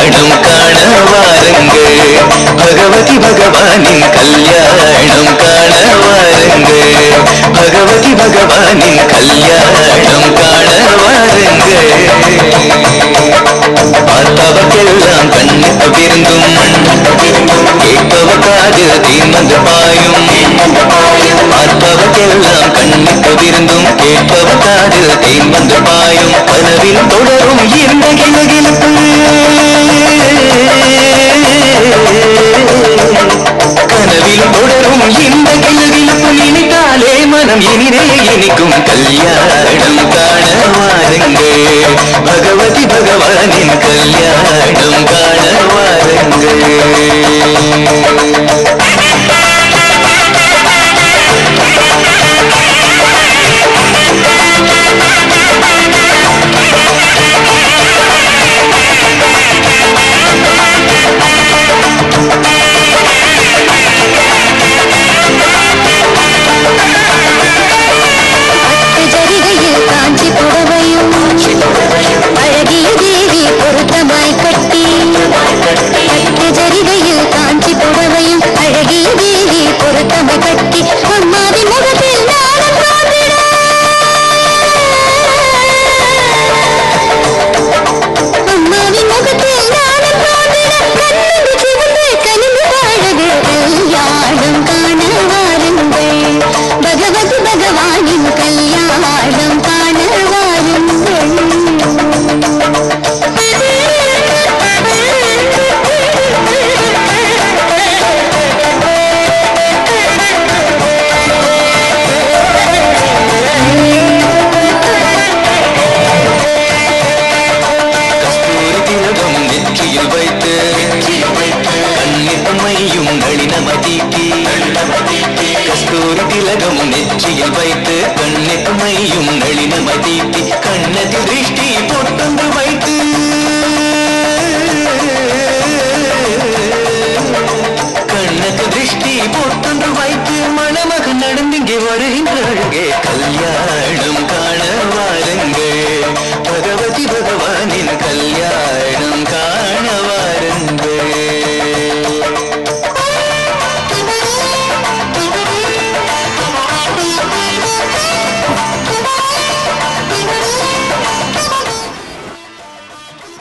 கல்யாணம் காண வாருங்கள் பகவதி பகவானின் கல்யாணம் காண வாருங்கள் பகவதி பகவானின் கல்யாணம் காண வாருங்கள் பார்த்தவர்க்கெல்லாம் கண்ணுக்கு விருந்தும் கேட்பவ காது தீமந்து பாயும் பார்த்தவர்க்கெல்லாம் கண்ணுக்கு விருந்தும் கேட்பவ காது தீமந்து பாயும் கனவில் தொடரும் இந்த கிழகிழப்பு கனவில் தொடரும் இந்த கிழகிழப்பு நினைத்தாலே மனம் இனிதே இனிக்கும் கல்யாணம் காண வாருங்கள் பகவதி பகவானின் கல்யாணம் காண வாருங்கள் ஜரிகையில் காஞ்சி புடவையும் அழகிய தேவி பொருத்தமாய் கட்டி பட்டு ஜரிகையில் காஞ்சி புடவையும் அழகிய தேவி பொருத்தமாய் கட்டி அம்மாவின் முகத்தில் நானும் தோன்றிட அம்மாவின் முகத்தில் நானும் தோன்றிட கண்ணின்று சிவந்து கனிந்து வாழகு கல்யாணம் காண வாருங்கள் பகவதி பகவானின் கல்யாணம் காண கஸ்தூரி திலகம் நெற்றியில் வைத்து கண்ணில் மையும் நளினம தீட்டி கஸ்தூரி திலகம் நெற்றியில் வைத்து கண்ணில் மையும் நளினம தீட்டி கண்ணத்தில் திருஷ்டி பொட்டொன்று வைத்து கண்ணுக்கு திருஷ்டி பொட்டொன்று வைத்து மணமகன் நடந்திங்கே வருகின்ற அழகே கல்யாணம்